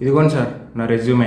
ఇదిగోండి సార్ నా resume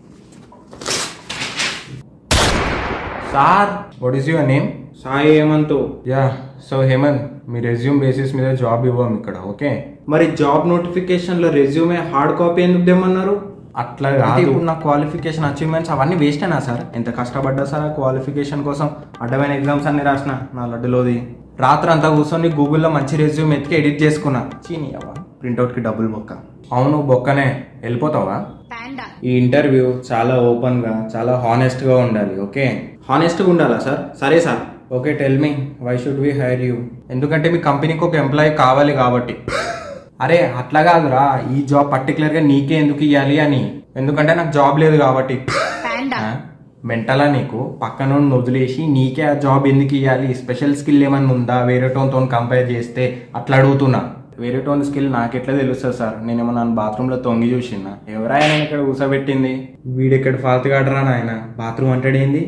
sir what is your name Sai Hemanth yeah so Hemanth మీ రెజ్యూమ్ బేసిస్ మీద జాబ్ ఇవ్వం ఇక్కడ ఓకే మరి జాబ్ నోటిఫికేషన్ లో రెజ్యూమే హార్డ్ కాపీ ఎందుకు తెమ్మన్నారు అట్లా అంటే కాదు ఇప్పుడు నా క్వాలిఫికేషన్ అచీవ్మెంట్స్ అవన్నీ వేస్టేనా సార్ ఎంత కష్టపడ్డా సార్ ఆ క్వాలిఫికేషన్ కోసం అడ్డమైన ఎగ్జామ్స్ అన్ని రాసిన నా లడ్డులోది రాత్రి అంతా కూర్చొని గూగుల్లో మంచి రెజ్యూమ్ ఎత్తికి ఎడిట్ చేసుకున్నా చీని అవ్వ ప్రింట్అవుట్కి డబ్బులు బొక్క అవును బొక్కనే వెళ్ళిపోతావా Panda. ఈ ఇంటర్వ్యూ చాలా ఓపెన్గా చాలా హానెస్ట్గా ఉండాలి ఓకే హానెస్ట్గా ఉండాలా సార్ సరే sir okay tell me why should we hire you ఎందుకంటే మీ కంపెనీకి ఒక ఎంప్లాయీ కావాలి కాబట్టి అరే అట్లా కాదురా ఈ జాబ్ పర్టికులర్గా నీకే ఎందుకు ఇవ్వాలి అని ఎందుకంటే నాకు జాబ్ లేదు కాబట్టి Panda. మెంటలా నీకు పక్కన నుండి వదిలేసి నీకే ఆ జాబ్ ఎందుకు ఇవ్వాలి స్పెషల్ స్కిల్ ఏమన్నా ఉందా వేరే టోన్తో కంపేర్ చేస్తే అట్లా అడుగుతున్నా వేరే టోన్ స్కిల్ నాకెట్లా తెలుస్తుంది సార్ నేనేమో నన్ను బాత్రూంలో తొంగి చూసిన ఎవరైనా ఇక్కడ కూసబెట్టింది వీడెక్కడ ఫాల్తు కాడరా నాయన బాత్రూమ్ అంటాడేంది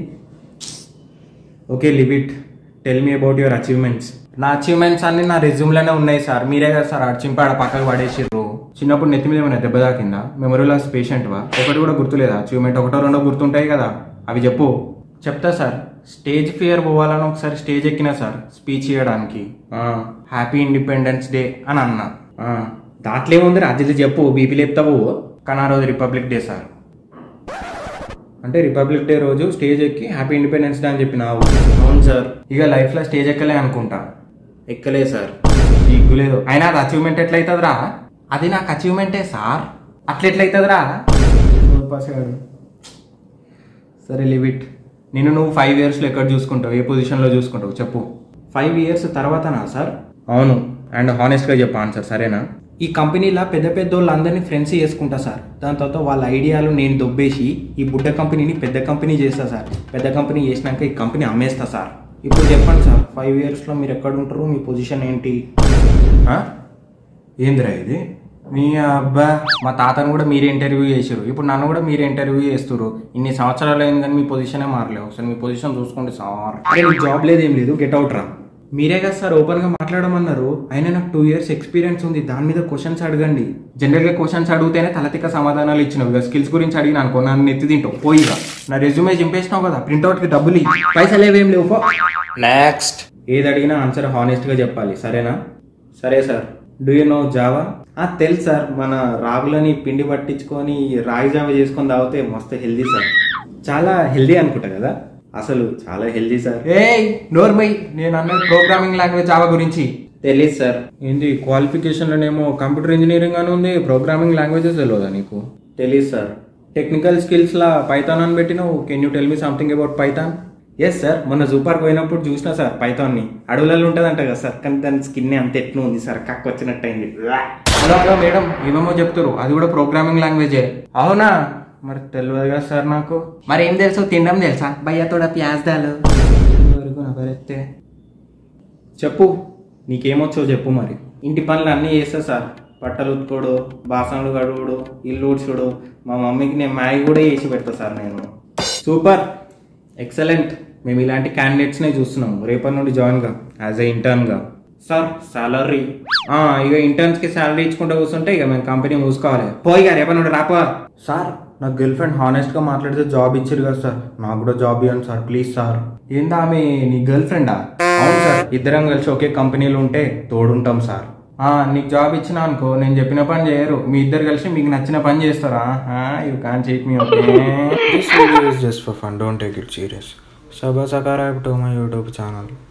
okay leave it tell me about your achievements నా అచీవ్మెంట్స్ అన్ని నా రెజ్యూమ్లోనే ఉన్నాయి సార్ మీరే కదా సార్ అడిచింపాడ పక్కకు పడేసిర్రు చిన్నప్పుడు నెత్తి మీద ఏమైనా దెబ్బ తాకిందా మెమరీ లాస్ పేషెంట్ వా ఒకటి కూడా గుర్తులేదా అచీవ్మెంట్ ఒకటో రెండో గుర్తుంటాయి కదా అవి చెప్పు చెప్తా సార్ స్టేజ్ ఫియర్ పోవాలని ఒకసారి స్టేజ్ ఎక్కినా సార్ స్పీచ్ ఇవ్వడానికి హ్యాపీ ఇండిపెండెన్స్ డే అని అన్నా ఆ, దాంట్లో ఏముంది రాజ్యలు చెప్పు బీపీ లేపుతావు కానీ ఆ రోజు రిపబ్లిక్ డే సార్ అంటే రిపబ్లిక్ డే రోజు స్టేజ్ ఎక్కి హ్యాపీ ఇండిపెండెన్స్ డే అని చెప్పినావు అవును సార్ ఇక లైఫ్లో స్టేజ్ ఎక్కలే అనుకుంటా ఎక్కలే సార్ సిగ్గులేదు అయినా అది అచీవ్మెంట్ ఎట్లయితుందిరా అది నాకు అచీవ్మెంటే సార్ అట్లా ఎట్లయితుందిరా గారు సరే లివిట్ నేను నువ్వు ఫైవ్ ఇయర్స్లో ఎక్కడ చూసుకుంటావు ఏ పొజిషన్లో చూసుకుంటావు చెప్పు ఫైవ్ ఇయర్స్ తర్వాతనా సార్ అవును అండ్ హానెస్ట్గా చెప్పు ఆన్సర్ సరేనా ఈ కంపెనీలో పెద్ద పెద్ద వాళ్ళందరినీ ఫ్రెండ్స్ చేసుకుంటా సార్ దాని తర్వాత వాళ్ళ ఐడియాలు నేను దొబ్బేసి ఈ బుడ్డ కంపెనీని పెద్ద కంపెనీ చేస్తా సార్ పెద్ద కంపెనీ చేసినాక ఈ కంపెనీ అమ్మేస్తా సార్ ఇప్పుడు చెప్పండి సార్ ఫైవ్ ఇయర్స్లో మీరు ఎక్కడ ఉంటారు మీ పొజిషన్ ఏంటి ఆ? ఏందిరా ఇది మీ అబ్బా మా తాతను కూడా మీరే ఇంటర్వ్యూ చేసారు ఇప్పుడు నన్ను కూడా మీరే ఇంటర్వ్యూ చేస్తారు ఇన్ని సంవత్సరాలు అయింది కానీ మీ పొజిషనే మారలేవు ఒకసారి మీ పొజిషన్ చూసుకోండి సార్ అరే మీకు జాబ్ లేదు ఏం లేదు గెట్ అవుట్ రా మీరే కదా సార్ ఓపెన్ గా మాట్లాడమన్నారు అయినా నాకు టూ ఇయర్స్ ఎక్స్పీరియన్స్ ఉంది దాని మీద క్వశ్చన్స్ అడగండి జనరల్ గా క్వశ్చన్స్ అడిగితేనే తలతిక్క సమాధానాలు ఇచ్చినావు ఇక స్కిల్స్ గురించి అడిగిన అనుకో నన్ను ఎత్తి తింటావు పోయిగా నా రెజ్యూమే చింపేసినావు కదా ప్రింట్అవుట్ కి డబ్బులు ఇయ్యి. పైసలు ఏవేం లేవు పో. నెక్స్ట్ ఏది అడిగినా ఆన్సర్ హానెస్ట్ గా చెప్పాలి సరేనా సరే sir do you know Java తెలుసు సార్ మన రాగులని పిండి పట్టించుకొని రాగి జావ చేసుకొని తాగితే మస్తు హెల్దీ సార్ చాలా హెల్దీ అనుకుంటా కదా అసలు చాలా హెల్దీ సార్ ఏ నోర్మై నేను అన్నది ప్రోగ్రామింగ్ లాంగ్వేజ్ జావా గురించి తెలియదు సార్ ఏంటి క్వాలిఫికేషన్లోనేమో కంప్యూటర్ ఇంజనీరింగ్ అని ఉంది ప్రోగ్రామింగ్ లాంగ్వేజెస్ తెలియదా నీకు తెలియదు సార్ టెక్నికల్ స్కిల్స్ లా పైథాన్ అని పెట్టినావు can you tell me something about Python yes sir మొన్న జూపార్ పోయినప్పుడు చూసినా సార్ పైథాన్ని అడవులలో ఉంటుందంట కదా సార్ కానీ దాని స్కిన్ అంత ఎట్లు ఉంది సార్ కక్క వచ్చినట్టు అయింది హలో హలో మేడం ఏమేమో చెప్తారు అది కూడా ప్రోగ్రామింగ్ లాంగ్వేజే అవునా మరి తెలియదు కదా సార్ నాకు మరి ఏం తెలుసు తినడం తెలుసా భయ్య తోడ ప్యాజ్ దాలు చెప్పు నీకేమొచ్చో చెప్పు మరి ఇంటి పనులు అన్నీ చేస్తా సార్ బట్టలు ఉతుకోడు బాసనలు కడుగుడు ఇల్లు ఊడ్చుడు మా మమ్మీకి నేను మ్యాగీ కూడా చేసి పెడతా సార్ నేను సూపర్ ఎక్సలెంట్ మేము ఇలాంటి క్యాండిడేట్స్నే చూస్తున్నాం రేపటి నుండి జాయిన్గా యాజ్ ఎ ఇంటర్న్గా సార్ సాలరీ ఇక ఇంటర్న్స్కి శాలరీ ఇచ్చుకుంటూ కూర్చుంటే ఇక మేము కంపెనీ మూసుకోవాలి పోయిగా రేపటి నుండి రాపో సార్ నాకు గర్ల్ ఫ్రెండ్ హానెస్ట్గా మాట్లాడితే జాబ్ ఇచ్చారు కదా సార్ నాకు కూడా జాబ్ ఇవ్వండి సార్ ప్లీజ్ సార్ ఏందా ఆమె నీ గర్ల్ ఫ్రెండా అవును సార్ ఇద్దరం కలిసి ఒకే కంపెనీలో ఉంటే తోడుంటాం సార్ ఆ, నీకు జాబ్ ఇచ్చిన అనుకో నేను చెప్పిన పని చేయరు మీ ఇద్దరు కలిసి మీకు నచ్చిన పని చేస్తారా you can cheat me okay This video is just for fun. Don't take it serious. Subscribe to my YouTube channel.